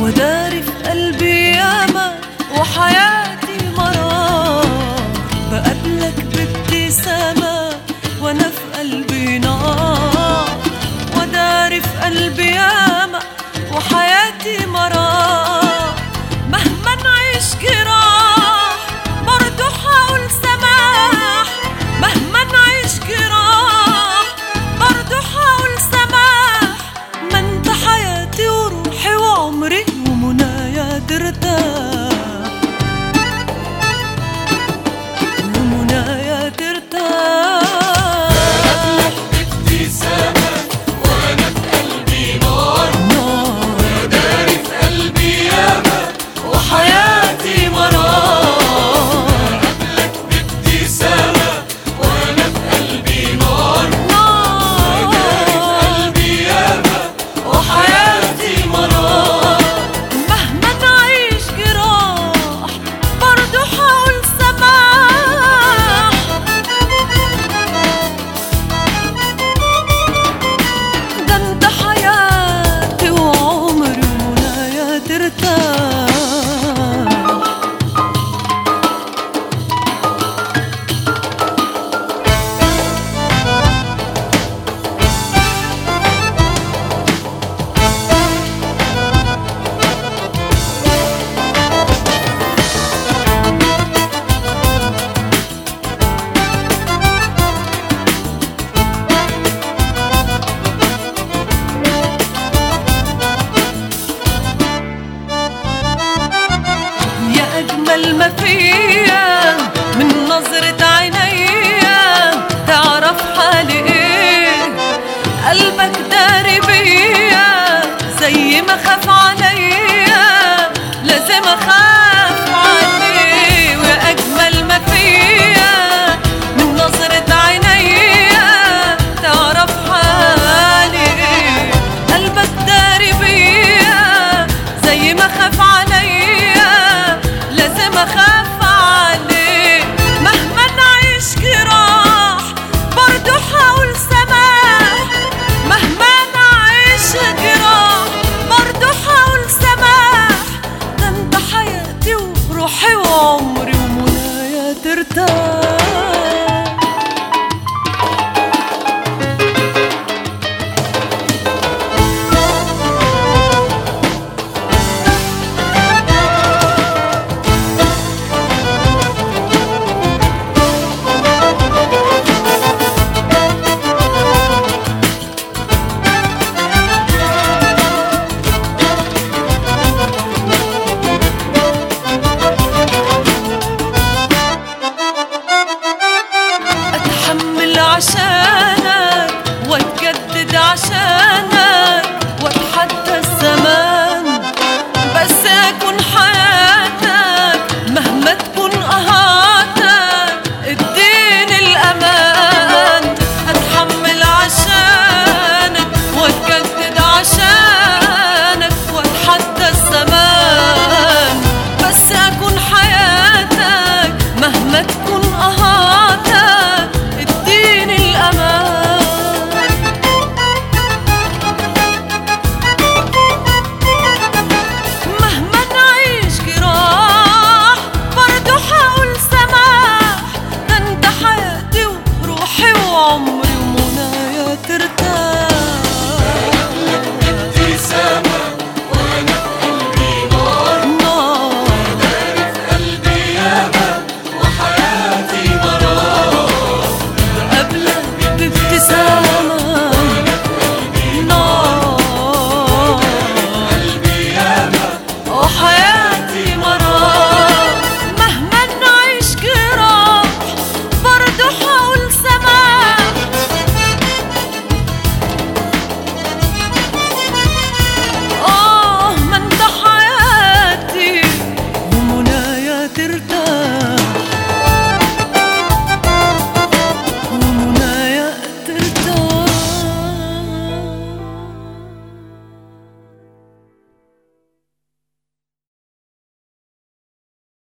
وداري في قلبي ياما وحياتي مرار بقابلك بابتسامة وانا في قلبي نار وداري في قلبي ياما وحياتي مرار مهما نعيش جراح برضو حاول سماح مهما نعيش جراح برضو حاول سماح ما انت حياتي وروحي وعمري ومنايا ترتاح ومنايا ترتاح ابتسامة وانا في قلبي نار نار داري في قلبي ياما وحياتي مرار قبلك بابتسامة وانا في قلبي نار داري في نار قلبي ياما وحياتي مرار مهما نعيش جراح برضو حاول سماح ده انت حياتي وعمري ومنايا ترتاح يا أجمل ما فيا من نظرة عينيا تعرف حالي